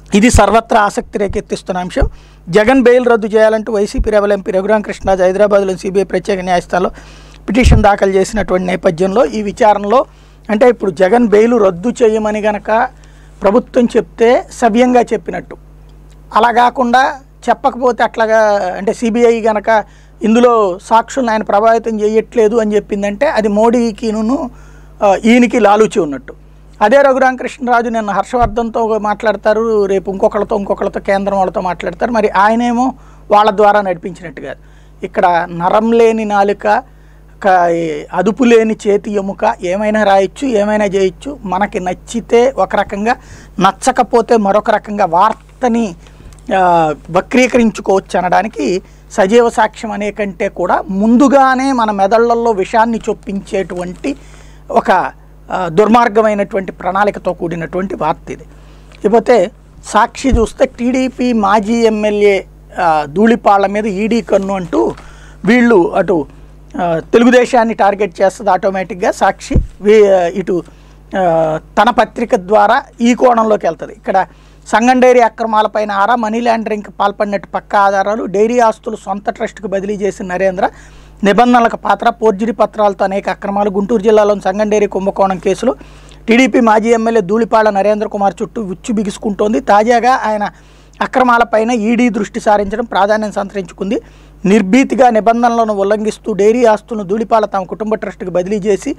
ఇది సర్వత్రా ఆసక్తి రేకెత్తిస్తున్న అంశం జగన్ బెయిల్ రద్దు చేయాలంటూ వైసీపీ రెబల్ ఎంపీ రఘురామకృష్ణరాజు హైదరాబాద్లో సిబిఐ ప్రత్యేక న్యాయస్థానంలో పిటిషన్ దాఖలు చేసినటువంటి నేపథ్యంలో ఈ విచారణలో అంటే ఇప్పుడు జగన్ బెయిల్ రద్దు చేయమని గనక ప్రభుత్వం చెప్తే సవ్యంగా చెప్పినట్టు అలా కాకుండా చెప్పకపోతే అట్లాగా అంటే సిబిఐ గనక ఇందులో సాక్షులను ఆయన ప్రభావితం చేయట్లేదు అని చెప్పిందంటే అది మోడీకిను ఆ, ఈయనకి లాలూచి ఉన్నట్టు అదే రఘురామకృష్ణరాజు నిన్న హర్షవర్ధన్తో మాట్లాడతారు రేపు ఇంకొకళ్ళతో ఇంకొకళ్ళతో కేంద్రం వాళ్ళతో మాట్లాడతారు మరి ఆయనేమో వాళ్ళ ద్వారా నడిపించినట్టు కాదు ఇక్కడ నరం లేని నాలుక క- అదుపు లేని చేతి ఎముక ఏమైనా రాయొచ్చు ఏమైనా చేయొచ్చు మనకి నచ్చితే ఒక రకంగా నచ్చకపోతే మరొక రకంగా వార్తని ఆ, వక్రీకరించుకోవచ్చు అనడానికి సజీవ సాక్ష్యం అనే కంటే కూడా ముందుగానే మన మెదళ్లలో విషాన్ని చొప్పించేటువంటి ఒక ఆ, దుర్మార్గమైనటువంటి ప్రణాళికతో కూడినటువంటి వార్త ఇది ఇకపోతే సాక్షి చూస్తే టీడీపీ మాజీ ఎమ్మెల్యే ఆ, ధూళిపాళ్ల మీద ఈడీ కన్ను అంటూ వీళ్ళు అటు ఆ, తెలుగుదేశాన్ని టార్గెట్ చేస్తుంది ఆటోమేటిక్గా సాక్షి వీ- ఇటు ఆ, తన పత్రిక ద్వారా ఈ కోణంలోకి వెళ్తుంది ఇక్కడ సంగం డైరీ అక్రమాలపైన ఆరా మనీ లాండరింగ్కి పాల్పడినట్టు పక్క ఆధారాలు డైరీ ఆస్తులు సొంత ట్రస్ట్కు బదిలీ చేసిన నరేంద్ర నిబంధనలకు పాత్ర పోర్జరీ పత్రాలతో అనేక అక్రమాలు గుంటూరు జిల్లాలోని సంగం డైరీ కుంభకోణం కేసులో టీడీపీ మాజీ ఎమ్మెల్యే ధూళిపాళ్ల నరేంద్ర కుమార్ చుట్టూ ఉచ్చు బిగుసుకుంటోంది తాజాగా ఆయన అక్రమాలపైన ఈడీ దృష్టి సారించడం ప్రాధాన్యం సంతరించుకుంది నిర్భీతిగా నిబంధనలను ఉల్లంఘిస్తూ డైరీ ఆస్తులను ధూళిపాల తమ కుటుంబ ట్రస్టుకు బదిలీ చేసి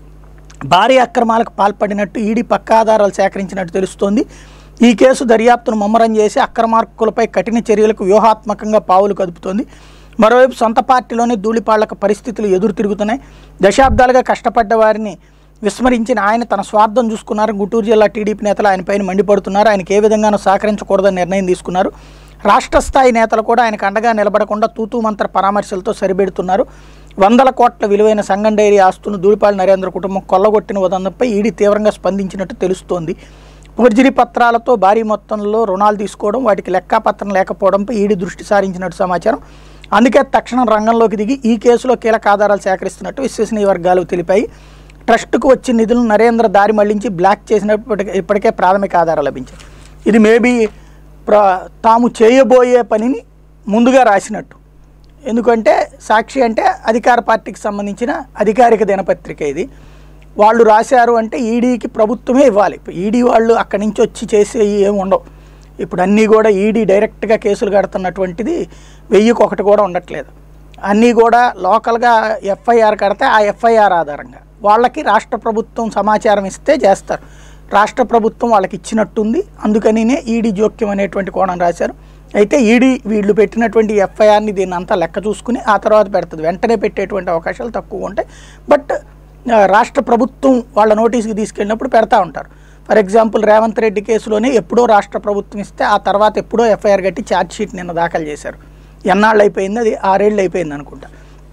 భారీ అక్రమాలకు పాల్పడినట్టు ఈడీ పక్కా ఆధారాలు సేకరించినట్టు తెలుస్తోంది ఈ కేసు దర్యాప్తును ముమ్మరం చేసి అక్రమార్కులపై కఠిన చర్యలకు వ్యూహాత్మకంగా పావులు కదుపుతోంది మరోవైపు సొంత పార్టీలోనే ధూళిపాళ్లకు పరిస్థితులు ఎదురు తిరుగుతున్నాయి దశాబ్దాలుగా కష్టపడ్డ వారిని విస్మరించిన ఆయన తన స్వార్థం చూసుకున్నారు గుంటూరు జిల్లా టీడీపీ నేతలు ఆయనపైన మండిపడుతున్నారు ఆయనకి ఏ విధంగానూ సహకరించకూడదని నిర్ణయం తీసుకున్నారు రాష్ట్ర స్థాయి నేతలు కూడా ఆయనకు అండగా నిలబడకుండా తూతూ మంత్ర పరామర్శలతో సరిపెడుతున్నారు వందల కోట్ల విలువైన సంగం డైరీ ఆస్తును ధూళిపాళి నరేంద్ర కుటుంబం కొల్లగొట్టిన ఉదంతంపై ఈడీ తీవ్రంగా స్పందించినట్టు తెలుస్తోంది ఫోర్జరీ పత్రాలతో భారీ మొత్తంలో రుణాలు తీసుకోవడం వాటికి లెక్కాపత్రం లేకపోవడంపై ఈడీ దృష్టి సారించినట్టు సమాచారం అందుకే తక్షణం రంగంలోకి దిగి ఈ కేసులో కీలక ఆధారాలు సేకరిస్తున్నట్టు విశ్వసనీయ వర్గాలు తెలిపాయి ట్రస్టుకు వచ్చిన నిధులను నరేంద్ర దారి మళ్లించి బ్లాక్ చేసినప్పటికే ఇప్పటికే ప్రాథమిక ఆధారాలు లభించాయి ఇది మేబీ ప్ర తాము చేయబోయే పనిని ముందుగా రాసినట్టు ఎందుకంటే సాక్షి అంటే అధికార పార్టీకి సంబంధించిన అధికారిక దినపత్రిక ఇది వాళ్ళు రాశారు అంటే ఈడీకి ప్రభుత్వమే ఇవ్వాలి ఇప్పుడు ఈడీ వాళ్ళు అక్కడి నుంచి వచ్చి చేసేవి ఏమి ఉండవు ఇప్పుడు అన్నీ కూడా ఈడీ డైరెక్ట్గా కేసులు కడుతున్నటువంటిది వెయ్యికి ఒకటి కూడా ఉండట్లేదు అన్నీ కూడా లోకల్గా ఎఫ్ఐఆర్ కడితే ఆ ఎఫ్ఐఆర్ ఆధారంగా వాళ్ళకి రాష్ట్ర ప్రభుత్వం సమాచారం ఇస్తే చేస్తారు రాష్ట్ర ప్రభుత్వం వాళ్ళకి ఇచ్చినట్టుంది అందుకనినే ఈడీ జోక్యం అనేటువంటి కోణం రాశారు అయితే ఈడీ వీళ్ళు పెట్టినటువంటి ఎఫ్ఐఆర్ని దీన్ని అంతా లెక్క చూసుకుని ఆ తర్వాత పెడుతుంది వెంటనే పెట్టేటువంటి అవకాశాలు తక్కువ ఉంటాయి బట్ ఆ, రాష్ట్ర ప్రభుత్వం వాళ్ళ నోటీస్కి తీసుకెళ్ళినప్పుడు పెడతా ఉంటారు ఫర్ ఎగ్జాంపుల్ రేవంత్ రెడ్డి కేసులోనే ఎప్పుడో రాష్ట్ర ప్రభుత్వం ఇస్తే ఆ తర్వాత ఎప్పుడో ఎఫ్ఐఆర్ కట్టి ఛార్జ్ షీట్ నిన్న దాఖలు చేశారు ఎన్నాళ్ళు అయిపోయింది అది ఆరేళ్ళు అయిపోయింది అనుకుంటా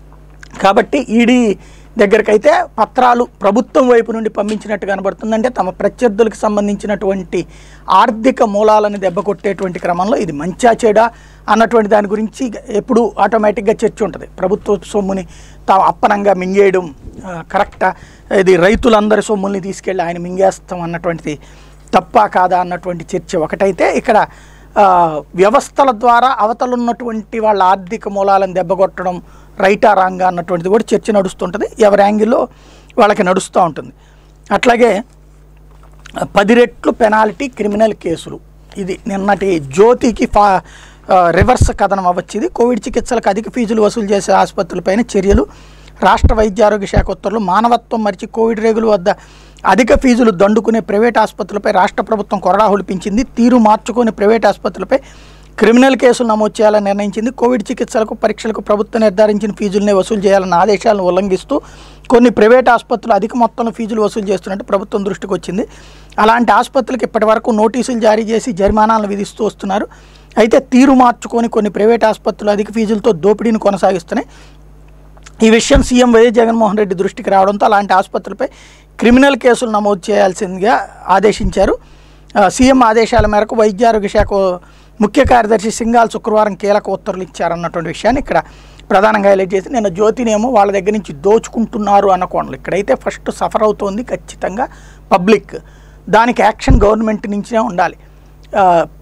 కాబట్టి ఈడీ దగ్గరకైతే పత్రాలు ప్రభుత్వం వైపు నుండి పంపించినట్టు కనబడుతుందంటే తమ ప్రత్యర్థులకు సంబంధించినటువంటి ఆర్థిక మూలాలను దెబ్బకొట్టేటువంటి క్రమంలో ఇది మంచా చెడా అన్నటువంటి దాని గురించి ఎప్పుడు ఆటోమేటిక్గా చర్చ ఉంటుంది ప్రభుత్వ సొమ్ముని తాము అప్పనంగా మింగేయడం ఆ, కరెక్టా ఇది రైతులందరి సొమ్ముల్ని తీసుకెళ్ళి ఆయన మింగేస్తాం అన్నటువంటిది తప్పా కాదా అన్నటువంటి చర్చ ఒకటైతే ఇక్కడ ఆ, వ్యవస్థల ద్వారా అవతలున్నటువంటి వాళ్ళ ఆర్థిక మూలాలను దెబ్బకొట్టడం రైటా రాంగా అన్నటువంటిది కూడా చర్చ నడుస్తుంటుంది ఎవరి యాంగిల్లో వాళ్ళకి నడుస్తూ ఉంటుంది అట్లాగే పది రెట్లు పెనాల్టీ క్రిమినల్ కేసులు ఇది నిన్నటి జ్యోతికి ఫా ఆ, రివర్స్ కథనం అవ్వచ్చు ఇది కోవిడ్ చికిత్సలకు అధిక ఫీజులు వసూలు చేసే ఆసుపత్రులపైన చర్యలు రాష్ట్ర వైద్య ఆరోగ్య శాఖ ఉత్తర్వులు మానవత్వం మరిచి కోవిడ్ రేగుల వద్ద అధిక ఫీజులు దండుకునే ప్రైవేట్ ఆసుపత్రులపై రాష్ట్ర ప్రభుత్వం కొరడా హొలిపించింది తీరు మార్చుకునే ప్రైవేట్ ఆసుపత్రులపై క్రిమినల్ కేసులు నమోదు చేయాలని నిర్ణయించింది కోవిడ్ చికిత్సలకు పరీక్షలకు ప్రభుత్వం నిర్ధారించిన ఫీజులనే వసూలు చేయాలన్న ఆదేశాలను ఉల్లంఘిస్తూ కొన్ని ప్రైవేట్ ఆసుపత్రులు అధిక మొత్తంలో ఫీజులు వసూలు చేస్తున్నట్టు ప్రభుత్వం దృష్టికి వచ్చింది అలాంటి ఆసుపత్రులకు ఇప్పటి వరకు నోటీసులు జారీ చేసి జరిమానాలను విధిస్తూ వస్తున్నారు అయితే తీరు మార్చుకొని కొన్ని ప్రైవేట్ ఆసుపత్రులు అధిక ఫీజులతో దోపిడీని కొనసాగిస్తున్నాయి ఈ విషయం సీఎం వైఎస్ జగన్మోహన్ రెడ్డి దృష్టికి రావడంతో అలాంటి ఆసుపత్రులపై క్రిమినల్ కేసులు నమోదు చేయాల్సిందిగా ఆదేశించారు ఆ, సీఎం ఆదేశాల మేరకు వైద్య ఆరోగ్య శాఖ ముఖ్య కార్యదర్శి సింగాల్ శుక్రవారం కీలక ఉత్తర్వులు ఇచ్చారన్నటువంటి విషయాన్ని ఇక్కడ ప్రధానంగా హైలైట్ చేసి నిన్న జ్యోతినేమో వాళ్ళ దగ్గర నుంచి దోచుకుంటున్నారు అన్న కోణంలో ఇక్కడైతే ఫస్ట్ సఫర్ అవుతోంది ఖచ్చితంగా పబ్లిక్ దానికి యాక్షన్ గవర్నమెంట్ నుంచే ఉండాలి ఆ,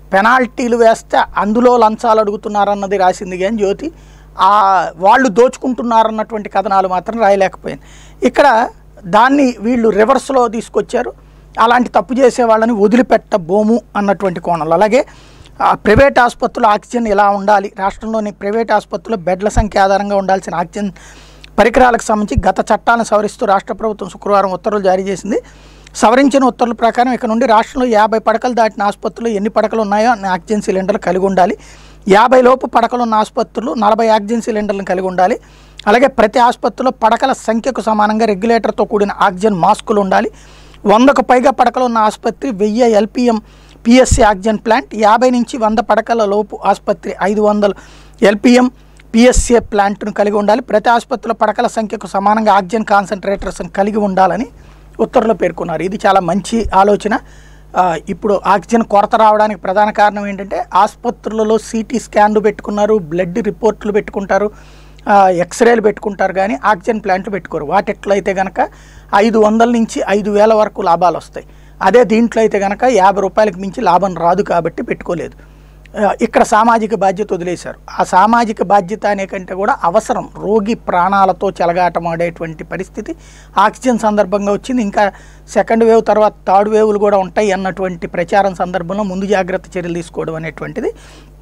పెనాల్టీలు వేస్తే అందులో లంచాలు అడుగుతున్నారన్నది రాసింది కానీ జ్యోతి ఆ వాళ్ళు దోచుకుంటున్నారన్నటువంటి కథనాలు మాత్రం రాయలేకపోయింది ఇక్కడ దాన్ని వీళ్ళు రివర్స్లో తీసుకొచ్చారు అలాంటి తప్పు చేసే వాళ్ళని వదిలిపెట్టబోము అన్నటువంటి కోణంలో అలాగే ఆ, ప్రైవేట్ ఆసుపత్రులు ఆక్సిజన్ ఎలా ఉండాలి రాష్ట్రంలోని ప్రైవేట్ ఆసుపత్రుల్లో బెడ్ల సంఖ్య ఆధారంగా ఉండాల్సిన ఆక్సిజన్ పరికరాలకు సంబంధించి గత చట్టాలను సవరిస్తూ రాష్ట్ర ప్రభుత్వం శుక్రవారం ఉత్తర్వులు జారీ చేసింది సవరించిన ఉత్తర్వుల ప్రకారం ఇక నుండి రాష్ట్రంలో యాభై పడకలు దాటిన ఆసుపత్రులు ఎన్ని పడకలు ఉన్నాయో అన్ని ఆక్సిజన్ సిలిండర్లు కలిగి ఉండాలి యాభై లోపు పడకలు ఉన్న ఆసుపత్రులు నలభై ఆక్సిజన్ సిలిండర్లను కలిగి ఉండాలి అలాగే ప్రతి ఆసుపత్రిలో పడకల సంఖ్యకు సమానంగా రెగ్యులేటర్తో కూడిన ఆక్సిజన్ మాస్కులు ఉండాలి వందకు పైగా పడకలు ఉన్న ఆసుపత్రి వెయ్యి ఎల్పిఎం పిఎస్సి ఆక్సిజన్ ప్లాంట్ యాభై నుంచి వంద పడకల లోపు ఆసుపత్రి ఐదు వందలు ఎల్పిఎం పిఎస్సీ ప్లాంట్ను కలిగి ఉండాలి ప్రతి ఆసుపత్రిలో పడకల సంఖ్యకు సమానంగా ఆక్సిజన్ కాన్సన్ట్రేటర్స్ని కలిగి ఉండాలని ఉత్తర్వులు పేర్కొన్నారు ఇది చాలా మంచి ఆలోచన ఆ, ఇప్పుడు ఆక్సిజన్ కొరత రావడానికి ప్రధాన కారణం ఏంటంటే ఆసుపత్రులలో సిటీ స్కాన్లు పెట్టుకున్నారు బ్లడ్ రిపోర్ట్లు పెట్టుకుంటారు ఆ, ఎక్స్రేలు పెట్టుకుంటారు కానీ ఆక్సిజన్ ప్లాంట్లు పెట్టుకోరు వాటిట్లో అయితే కనుక ఐదు వందల నుంచి ఐదు వేల వరకు లాభాలు వస్తాయి అదే దీంట్లో అయితే కనుక యాభై రూపాయలకు మించి లాభం రాదు కాబట్టి పెట్టుకోలేదు ఆ, ఇక్కడ సామాజిక బాధ్యత వదిలేశారు ఆ సామాజిక బాధ్యత అనే కంటే కూడా అవసరం రోగి ప్రాణాలతో చెలగాటమాడేటువంటి పరిస్థితి ఆక్సిజన్ సందర్భంగా వచ్చింది ఇంకా సెకండ్ వేవ్ తర్వాత థర్డ్ వేవ్లు కూడా ఉంటాయి అన్నటువంటి ప్రచారం సందర్భంలో ముందు జాగ్రత్త చర్యలు తీసుకోవడం అనేటువంటిది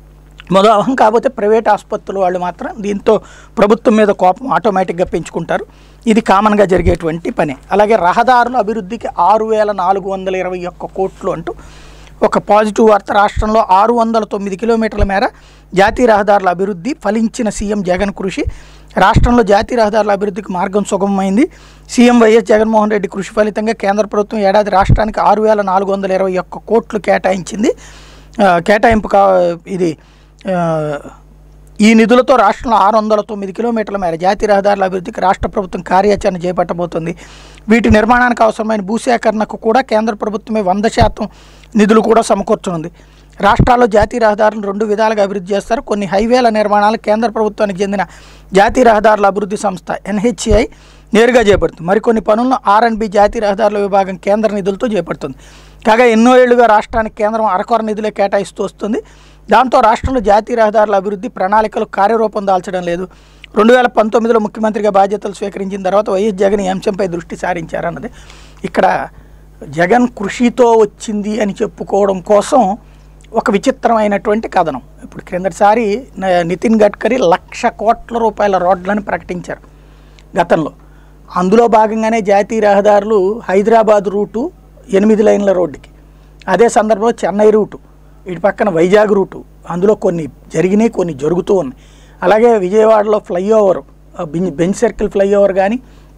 మొదలవహం కాకపోతే ప్రైవేట్ ఆసుపత్రులు వాళ్ళు మాత్రం దీంతో ప్రభుత్వం మీద కోపం ఆటోమేటిక్గా పెంచుకుంటారు ఇది కామన్గా జరిగేటువంటి పని అలాగే రహదారుల అభివృద్ధికి ఆరు వేల నాలుగు వందల ఇరవై ఒక్క కోట్లు అంటూ ఒక పాజిటివ్ వార్త రాష్ట్రంలో ఆరు వందల తొమ్మిది కిలోమీటర్ల మేర జాతీయ రహదారుల అభివృద్ధి ఫలించిన సీఎం జగన్ కృషి రాష్ట్రంలో జాతీయ రహదారుల అభివృద్ధికి మార్గం సుగమమైంది సీఎం వైఎస్ జగన్మోహన్ రెడ్డి కృషి ఫలితంగా కేంద్ర ప్రభుత్వం ఏడాది రాష్ట్రానికి ఆరు వేల నాలుగు వందల ఇరవై ఒక్క కోట్లు కేటాయించింది ఆ, కేటాయింపు కా ఇది ఆ, ఈ నిధులతో రాష్ట్రంలో ఆరు వందల తొమ్మిది కిలోమీటర్ల మేర జాతీయ రహదారుల అభివృద్ధికి రాష్ట్ర ప్రభుత్వం కార్యాచరణ చేపట్టబోతుంది వీటి నిర్మాణానికి అవసరమైన భూసేకరణకు కూడా కేంద్ర ప్రభుత్వమే వంద శాతం నిధులు కూడా సమకూర్చనుంది రాష్ట్రాల్లో జాతీయ రహదారులను రెండు విధాలుగా అభివృద్ధి చేస్తారు కొన్ని హైవేల నిర్మాణాలు కేంద్ర ప్రభుత్వానికి చెందిన జాతీయ రహదారుల అభివృద్ధి సంస్థ ఎన్హెచ్ఐ నేరుగా చేపడుతుంది మరికొన్ని పనులను ఆర్ఎండ్బి జాతీయ రహదారుల విభాగం కేంద్ర నిధులతో చేపడుతుంది కాగా ఎన్నో ఏళ్లుగా రాష్ట్రానికి కేంద్రం అరకొర నిధులే కేటాయిస్తూ వస్తుంది దాంతో రాష్ట్రంలో జాతీయ రహదారుల అభివృద్ధి ప్రణాళికలు కార్యరూపం దాల్చడం లేదు రెండు వేల పంతొమ్మిదిలో ముఖ్యమంత్రిగా బాధ్యతలు స్వీకరించిన తర్వాత వైఎస్ జగన్ ఈ అంశంపై దృష్టి సారించారన్నది ఇక్కడ జగన్ కృషితో వచ్చింది అని చెప్పుకోవడం కోసం ఒక విచిత్రమైనటువంటి కథనం ఇప్పుడు క్రిందటిసారి న- నితిన్ గడ్కరీ లక్ష కోట్ల రూపాయల రోడ్లను ప్రకటించారు గతంలో అందులో భాగంగానే జాతీయ రహదారులు హైదరాబాద్ రూటు ఎనిమిది లైన్ల రోడ్డుకి అదే సందర్భంలో చెన్నై రూటు ఇటు పక్కన వైజాగ్ రూటు అందులో కొన్ని జరిగినాయి కొన్ని జరుగుతూ ఉన్నాయి అలాగే విజయవాడలో flyover bench bench circle flyover కానీ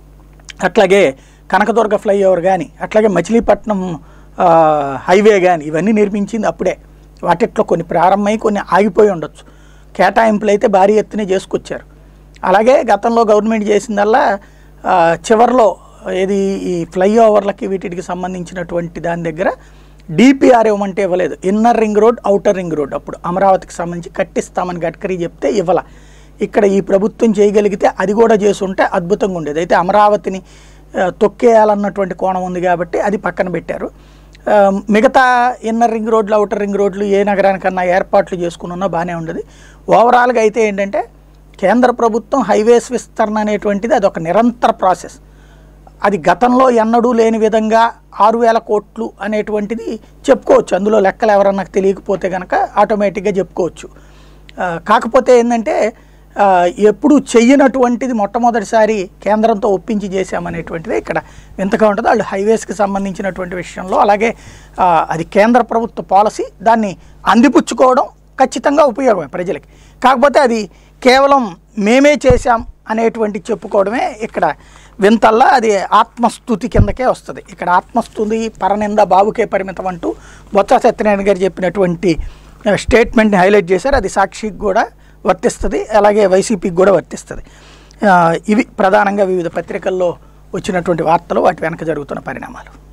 అట్లాగే కనకదుర్గ ఫ్లైఓవర్ కానీ అట్లాగే మచిలీపట్నం ఆ, హైవే కానీ ఇవన్నీ నిర్మించింది అప్పుడే వాటిట్లో కొన్ని ప్రారంభమై కొన్ని ఆగిపోయి ఉండొచ్చు కేటాయింపులు అయితే భారీ ఎత్తున చేసుకొచ్చారు అలాగే గతంలో గవర్నమెంట్ చేసిందల్లా ఆ, చివర్లో ఏది ఈ ఫ్లైఓవర్లకి వీటికి సంబంధించినటువంటి దాని దగ్గర డిపిఆర్ ఇవ్వమంటే ఇవ్వలేదు inner ring road outer ring road అప్పుడు అమరావతికి సంబంధించి కట్టిస్తామని గడ్కరీ చెప్తే ఇవ్వాల ఇక్కడ ఈ ప్రభుత్వం చేయగలిగితే అది కూడా చేసుంటే అద్భుతంగా ఉండేది అయితే అమరావతిని ఆ, తొక్కేయాలన్నటువంటి కోణం ఉంది కాబట్టి అది పక్కన పెట్టారు ఆ, మిగతా ఇన్నర్ రింగ్ రోడ్లు అవుటర్ రింగ్ రోడ్లు ఏ నగరానికన్నా ఏర్పాట్లు చేసుకుని ఉన్నా బాగానే ఉండదు ఓవరాల్గా అయితే ఏంటంటే కేంద్ర ప్రభుత్వం హైవేస్ విస్తరణ అనేటువంటిది అది ఒక నిరంతర ప్రాసెస్ అది గతంలో ఎన్నడూ లేని విధంగా ఆరు వేల కోట్లు అనేటువంటిది చెప్పుకోవచ్చు అందులో లెక్కలు ఎవరన్నా తెలియకపోతే కనుక ఆటోమేటిక్గా చెప్పుకోవచ్చు ఆ, కాకపోతే ఏంటంటే ఆ, ఎప్పుడు చెయ్యనటువంటిది మొట్టమొదటిసారి కేంద్రంతో ఒప్పించి చేశామనేటువంటిది ఇక్కడ ఎంతగా ఉంటుందో వాళ్ళు హైవేస్కి సంబంధించినటువంటి విషయంలో అలాగే ఆ, అది కేంద్ర ప్రభుత్వ పాలసీ దాన్ని అందిపుచ్చుకోవడం ఖచ్చితంగా ఉపయోగమే ప్రజలకి కాకపోతే అది కేవలం మేమే చేశాం అనేటువంటి చెప్పుకోవడమే ఇక్కడ వింతల్లా అది ఆత్మస్థుతి కిందకే వస్తుంది ఇక్కడ ఆత్మస్థుతి పరనింద బాబుకే పరిమితం అంటూ బొత్స సత్యనారాయణ గారు చెప్పినటువంటి ఆ, స్టేట్మెంట్ని హైలైట్ చేశారు అది సాక్షికి కూడా వర్తిస్తుంది అలాగే వైసీపీకి కూడా వర్తిస్తుంది ఆ, ఇవి ప్రధానంగా వివిధ పత్రికల్లో వచ్చినటువంటి వార్తలు వాటి వెనక జరుగుతున్న పరిణామాలు